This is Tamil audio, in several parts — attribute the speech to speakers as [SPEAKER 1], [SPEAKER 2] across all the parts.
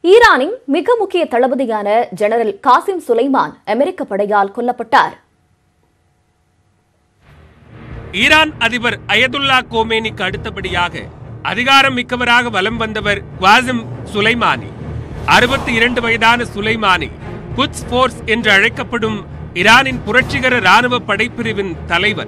[SPEAKER 1] ஈரானின் மிக முக்கிய தளபதியான ஜெனரல் காசிம் சுலைமான் அமெரிக்க படையால் கொல்லப்பட்டார்
[SPEAKER 2] ஈரான் அதிபர் அயதுல்லா கோமேனிக்கு அடுத்தபடியாக அதிகாரம் மிக்கவராக வலம் வந்தவர் குவாசிம் சுலைமானி அறுபத்தி இரண்டு வயதான சுலைமானி குட்ஸ் போர்ஸ் என்று அழைக்கப்படும் ஈரானின் புரட்சிகர ராணுவ படைப்பிரிவின் தலைவர்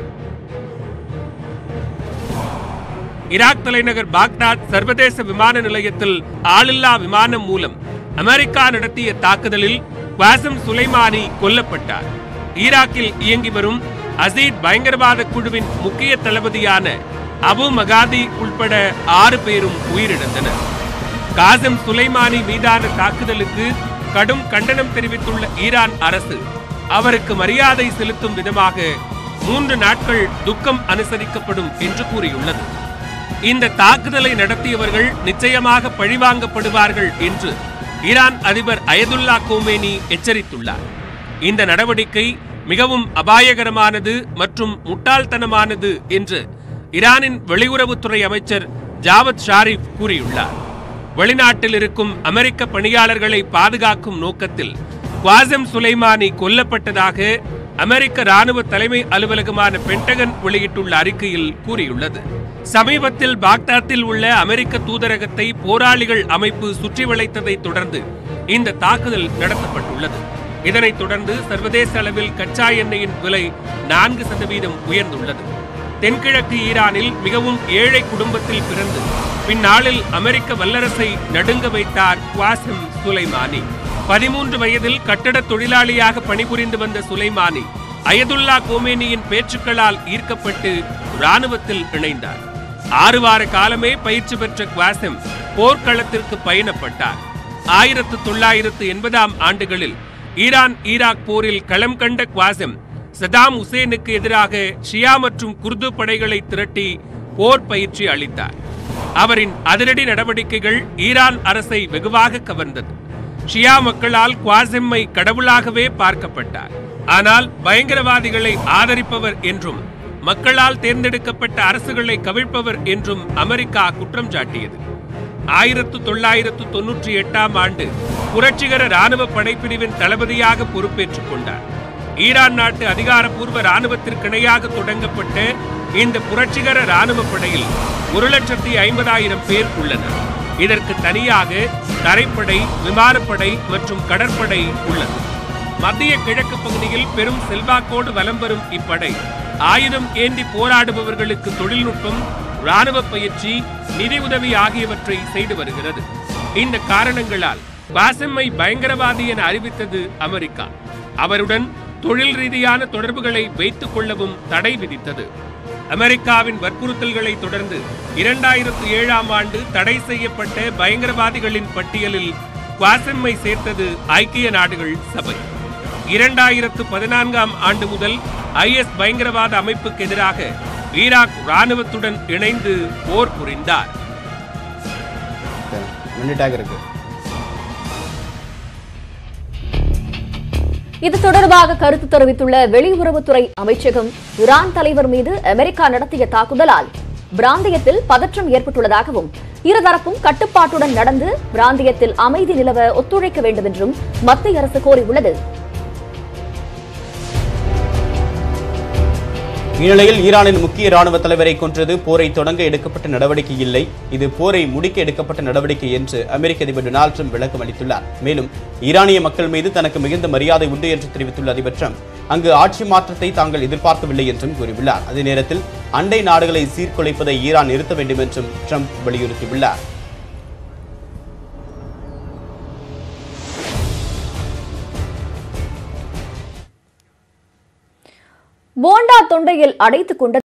[SPEAKER 2] ஈராக் தலைநகர் பாக்தாத் சர்வதேச விமான நிலையத்தில் ஆளில்லா விமானம் மூலம் அமெரிக்கா நடத்திய தாக்குதலில் குவாசிம் சுலைமானி கொல்லப்பட்டார் ஈராக்கில் இயங்கி வரும் அசீத் பயங்கரவாத குழுவின் முக்கிய தளபதியான அபு மகாதி உள்பட ஆறு பேரும் உயிரிழந்தனர் காசிம் சுலைமானி மீதான தாக்குதலுக்கு கடும் கண்டனம் தெரிவித்துள்ள ஈரான் அரசு அவருக்கு மரியாதை செலுத்தும் விதமாக மூன்று நாட்கள் துக்கம் அனுசரிக்கப்படும் என்று கூறியுள்ளது இந்த தாக்குதலை நடத்தியவர்கள் நிச்சயமாக பழிவாங்கப்படுவார்கள் என்று ஈரான் அதிபர் அயதுல்லா கோமேனி எச்சரித்துள்ளார் இந்த நடவடிக்கை மிகவும் அபாயகரமானது மற்றும் முட்டாள்தனமானது என்று ஈரானின் வெளியுறவுத்துறை அமைச்சர் ஜாவத் ஷாரிஃப் கூறியுள்ளார் வெளிநாட்டில் இருக்கும் அமெரிக்க பணியாளர்களை பாதுகாக்கும் நோக்கத்தில் குவாசம் சுலைமானி கொல்லப்பட்டதாக அமெரிக்க ராணுவ தலைமை அலுவலகமான பென்டகன் வெளியிட்டுள்ள அறிக்கையில் கூறியுள்ளது சமீபத்தில் பாக்தாத்தில் உள்ள அமெரிக்க தூதரகத்தை போராளிகள் அமைப்பு சுற்றி வளைத்ததை தொடர்ந்து இந்த தாக்குதல் நடத்தப்பட்டுள்ளது இதனைத் தொடர்ந்து சர்வதேச அளவில் கச்சா எண்ணெயின் விலை நான்கு சதவீதம் உயர்ந்துள்ளது தென்கிழக்கு ஈரானில் மிகவும் ஏழை குடும்பத்தில் பிறந்து பின்னாளில் அமெரிக்க வல்லரசை நடுங்க வைத்தார் குவாசிம் சுலைமானி பதிமூன்று வயதில் கட்டட தொழிலாளியாக பணிபுரிந்து வந்த சுலைமானி அயதுல்லா கோமேனியின் பேச்சுக்களால் ஈர்க்கப்பட்டு ராணுவத்தில் இணைந்தார் ஆறு வார காலமே பயிற்சி பெற்ற குவாசிம் போர்க்களத்திற்கு பயணப்பட்டார் ஆயிரத்து தொள்ளாயிரத்து எண்பதாம் ஆண்டுகளில் ஈரான் ஈராக் போரில் களம் கண்ட குவாசிம் சதாம் ஹுசேனுக்கு எதிராக ஷியா மற்றும் குர்து படைகளை திரட்டி போர் பயிற்சி அளித்தார் அவரின் அதிரடி நடவடிக்கைகள் ஈரான் அரசை வெகுவாக கவர்ந்தது ஷியா மக்களால் குவாசிம்மை கடவுளாகவே பார்க்கப்பட்டார் ஆனால் பயங்கரவாதிகளை ஆதரிப்பவர் என்றும் மக்களால் தேர்ந்தெடுக்கப்பட்ட அரசுகளை கவிழ்ப்பவர் என்றும் அமெரிக்கா குற்றம் சாட்டியது ஆயிரத்து தொள்ளாயிரத்து தொன்னூற்றி எட்டாம் ஆண்டு புரட்சிகர ராணுவ படைப்பிரிவின் தளபதியாக பொறுப்பேற்றுக் கொண்டார் ஈரான் நாட்டு அதிகாரப்பூர்வ ராணுவத்திற்கிணையாக தொடங்கப்பட்ட இந்த புரட்சிகர ராணுவ படையில் ஒரு லட்சத்தி ஐம்பதாயிரம் பேர் உள்ளனர் இதற்கு தனியாக தரைப்படை விமானப்படை மற்றும் கடற்படை உள்ளது மத்திய கிழக்கு பகுதியில் பெரும் செல்வாக்கோடு வலம் வரும் இப்படை ஆயுதம் ஏந்தி போராடுபவர்களுக்கு தொழில்நுட்பம் ராணுவ பயிற்சி நிதி உதவி ஆகியவற்றை செய்து வருகிறது இந்த காரணங்களால் பாசம்மை பயங்கரவாதி என அறிவித்தது அமெரிக்கா அவருடன் தொழில் ரீதியான தொடர்புகளை வைத்துக் கொள்ளவும் தடை விதித்தது அமெரிக்காவின் வற்புறுத்தல்களை தொடர்ந்து இரண்டாயிரத்து ஏழாம் ஆண்டு தடை செய்யப்பட்ட பயங்கரவாதிகளின் பட்டியலில் குவாசம்மை சேர்த்தது ஐக்கிய நாடுகள் சபை இரண்டாயிரத்து பதினான்காம் ஆண்டு முதல் ஐஎஸ் பயங்கரவாத அமைப்புக்கு எதிராக ஈராக் ராணுவத்துடன் இணைந்து போர் புரிந்தார்
[SPEAKER 3] மினிட்டாக இருக்கு
[SPEAKER 1] இது தொடர்பாக கருத்து தெரிவித்துள்ள வெளியுறவுத்துறை அமைச்சகம் ஈரான் தலைவர் மீது அமெரிக்கா நடத்திய தாக்குதலால் பிராந்தியத்தில் பதற்றம் ஏற்பட்டுள்ளதாகவும் இருதரப்பும் கட்டுப்பாட்டுடன் நடந்து பிராந்தியத்தில் அமைதி நிலவ ஒத்துழைக்க வேண்டும் என்றும் மத்திய அரசு கோரியுள்ளது
[SPEAKER 3] இந்நிலையில் ஈரானின் முக்கிய ராணுவ தலைவரை கொன்றது போரை தொடங்க எடுக்கப்பட்ட நடவடிக்கை இல்லை இது போரை முடிக்க எடுக்கப்பட்ட நடவடிக்கை என்று அமெரிக்க அதிபர் டொனால்ட் ட்ரம்ப் விளக்கம் அளித்துள்ளார் மேலும் ஈரானிய மக்கள் மீது தனக்கு மிகுந்த மரியாதை உண்டு என்று தெரிவித்துள்ள அதிபர் ட்ரம்ப் அங்கு ஆட்சி மாற்றத்தை தாங்கள் எதிர்பார்க்கவில்லை என்றும் கூறியுள்ளார் அதே நேரத்தில் அண்டை நாடுகளை சீர்குலைப்பதை ஈரான் நிறுத்த வேண்டும் என்றும் ட்ரம்ப் வலியுறுத்தியுள்ளார்
[SPEAKER 1] போண்டா தொண்டையில் அடைத்துக் கொண்ட